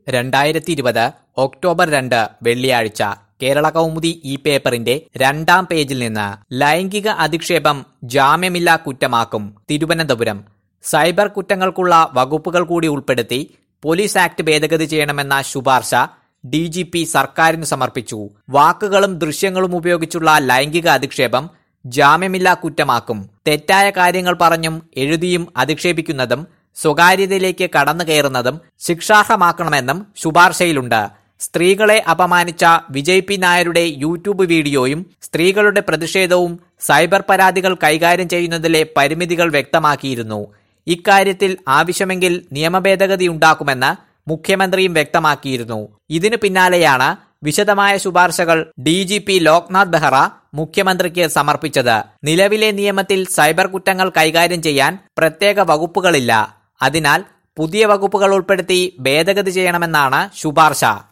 രണ്ടായിരത്തി ഇരുപത് ഒക്ടോബർ രണ്ട് വെള്ളിയാഴ്ച കേരള കൗമുദി ഈ പേപ്പറിന്റെ രണ്ടാം പേജിൽ നിന്ന് ലൈംഗിക അധിക്ഷേപം ജാമ്യമില്ലാ കുറ്റമാക്കും തിരുവനന്തപുരം സൈബർ കുറ്റങ്ങൾക്കുള്ള വകുപ്പുകൾ കൂടി ഉൾപ്പെടുത്തി പോലീസ് ആക്ട് ഭേദഗതി ചെയ്യണമെന്ന ശുപാർശ ഡി ജി പി സർക്കാരിന് സമർപ്പിച്ചു വാക്കുകളും ദൃശ്യങ്ങളും ഉപയോഗിച്ചുള്ള ലൈംഗിക അധിക്ഷേപം ജാമ്യമില്ലാ കുറ്റമാക്കും തെറ്റായ കാര്യങ്ങൾ പറഞ്ഞും എഴുതിയും അധിക്ഷേപിക്കുന്നതും സ്വകാര്യതയിലേക്ക് കടന്നു കയറുന്നതും ശിക്ഷാർഹമാക്കണമെന്നും ശുപാർശയിലുണ്ട് സ്ത്രീകളെ അപമാനിച്ച വിജയ് പി നായരുടെ യൂട്യൂബ് വീഡിയോയും സ്ത്രീകളുടെ പ്രതിഷേധവും സൈബർ പരാതികൾ കൈകാര്യം ചെയ്യുന്നതിലെ പരിമിതികൾ വ്യക്തമാക്കിയിരുന്നു ഇക്കാര്യത്തിൽ ആവശ്യമെങ്കിൽ നിയമഭേദഗതി ഉണ്ടാക്കുമെന്ന് മുഖ്യമന്ത്രിയും വ്യക്തമാക്കിയിരുന്നു ഇതിനു പിന്നാലെയാണ് വിശദമായ ശുപാർശകൾ D G P Loknath Behera മുഖ്യമന്ത്രിക്ക് സമർപ്പിച്ചത് നിലവിലെ നിയമത്തിൽ സൈബർ കുറ്റങ്ങൾ കൈകാര്യം ചെയ്യാൻ പ്രത്യേക വകുപ്പുകളില്ല അതിനാൽ പുതിയ വകുപ്പുകൾ ഉൾപ്പെടുത്തി ഭേദഗതി ചെയ്യണമെന്നാണ് ശുപാർശ